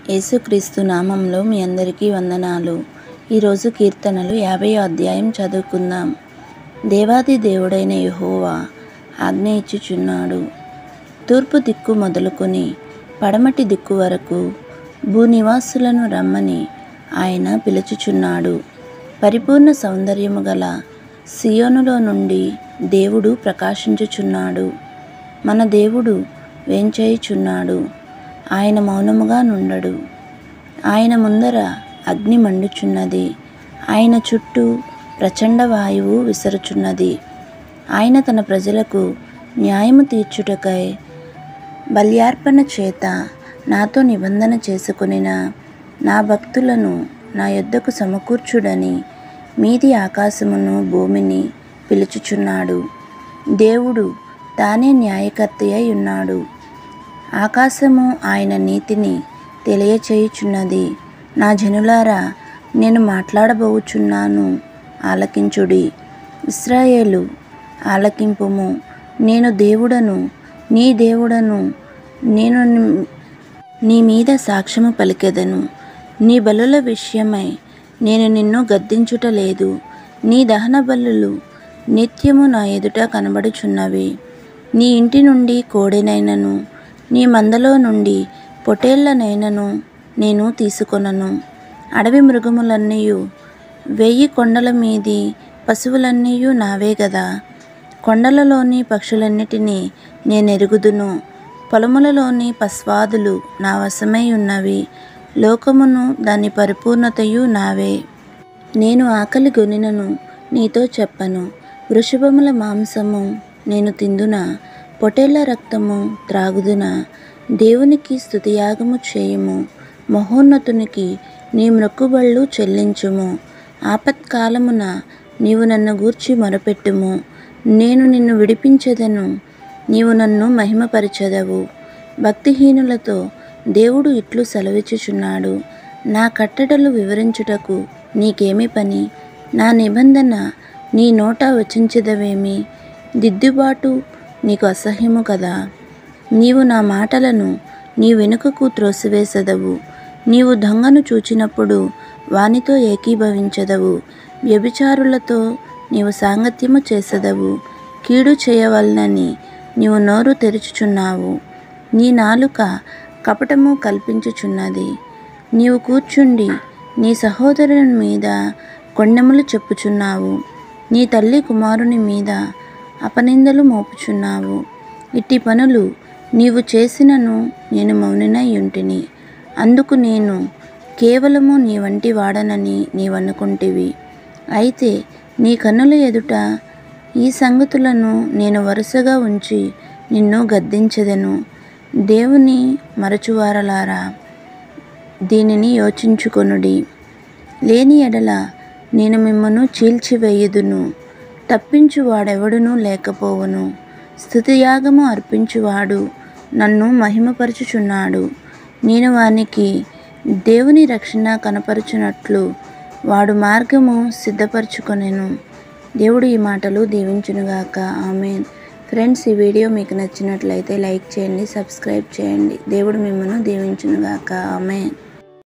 యేసుక్రీస్తు నామంలో మీ అందరికీ వందనాలు ఈరోజు కీర్తనలు యాభై అధ్యాయం చదువుకుందాం దేవాది దేవుడైన యెహోవా ఆజ్ఞ ఇచ్చుచున్నాడు తూర్పు దిక్కు మొదలుకొని పడమటి దిక్కు వరకు భూనివాసులను రమ్మని ఆయన పిలుచుచున్నాడు పరిపూర్ణ సౌందర్యము గల సియోనులో నుండి దేవుడు ప్రకాశించుచున్నాడు మన దేవుడు వేంచేయుచున్నాడు ఆయన మౌనముగా నుండడు ఆయన ముందర అగ్ని మండుచున్నది ఆయన చుట్టూ ప్రచండ వాయువు విసరుచున్నది ఆయన తన ప్రజలకు న్యాయము తీర్చుటకై బల్యార్పణ చేత నాతో నిబంధన చేసుకొనిన నా భక్తులను నా యొద్దకు సమకూర్చుడని మీది ఆకాశమును భూమిని పిలుచుచున్నాడు దేవుడు తానే న్యాయకర్త అయి ఉన్నాడు ఆకాశము ఆయన నీతిని తెలియచేయుచున్నది నా జనులారా నేను మాట్లాడబోచున్నాను ఆలకించుడి ఇస్రాయేలు ఆలకింపుము నేను దేవుడను నీ దేవుడను నేను ని- నీ మీద సాక్ష్యము పలికెదను నీ బలుల విషయమై నేను నిన్ను గద్దించుట లేదు నీ దహన బలులు నిత్యము నా ఎదుట కనబడుచున్నవి నీ ఇంటి నుండి కోడెనైనను నీ మందలో నుండి పొటేళ్లనైనను నేను తీసుకొనను అడవి మృగములన్నీ వెయ్యి కొండల మీది పశువులన్నీ నావే గదా కొండలలోని పక్షులన్నిటినీ నేనెరుగుదును పొలములలోని పస్వాదులు నా వశమై ఉన్నవి లోకమును దాని పరిపూర్ణతయు నావే నేను ఆకలి గొనినను నీతో చెప్పను వృషభముల మాంసము నేను తిందునా పొటేళ్ల రక్తము త్రాగుదునా దేవునికి స్తుతియాగము చేయుము మహోన్నతునికి నీ మ్రొక్కుబళ్ళు చెల్లించుము ఆపత్కాలమున నీవు నన్ను గూర్చి మొరపెట్టుము నేను నిన్ను విడిపించెదను నీవు నన్ను మహిమపరచెదవు భక్తిహీనులతో దేవుడు ఇట్లు సెలవిచ్చుచున్నాడు నా కట్టడలు వివరించుటకు నీకేమి పని నా నిబంధన నీ నోట వచించదవేమి దిద్దుబాటు నీకు అసహ్యము కదా నీవు నా మాటలను నీ వెనుకకు త్రోసివేసెదవు నీవు దొంగను చూచినప్పుడు వానితో ఏకీభవించదవు వ్యభిచారులతో నీవు సాంగత్యము చేసెదవు కీడు చేయవలనని నీవు నోరు తెరుచుచున్నావు నీ నాలుక కపటము కల్పించుచున్నది నీవు కూర్చుండి నీ సహోదరుని మీద కొండెములు చెప్పుచున్నావు నీ తల్లి కుమారుని మీద అపనిందలు మోపుచున్నావు ఇట్టి పనులు నీవు చేసినను నేను మౌనినై ఉంటిని అందుకు నేను కేవలము నీ వంటి వాడనని నీవనుకుంటివి అయితే నీ కన్నుల ఎదుట ఈ సంగతులను నేను వరుసగా ఉంచి నిన్ను గద్దించెదను దేవుని మరచువారలారా దీనిని యోచించుకొనుడి లేని ఎడల నేను మిమ్మను చీల్చివేయుదును తప్పించువాడెవడునూ లేకపోవును స్థుతియాగము అర్పించువాడు నన్ను మహిమపరచుచున్నాడు నేను వానికి దేవుని రక్షణ కనపరుచున్నట్లు వాడు మార్గము సిద్ధపరచుకొనెను దేవుడు ఈ మాటలు దీవించునుగాక ఆమెన్ ఫ్రెండ్స్ ఈ వీడియో మీకు నచ్చినట్లయితే లైక్ చేయండి సబ్స్క్రైబ్ చేయండి దేవుడు మిమ్మల్ని దీవించునుగాక ఆమెన్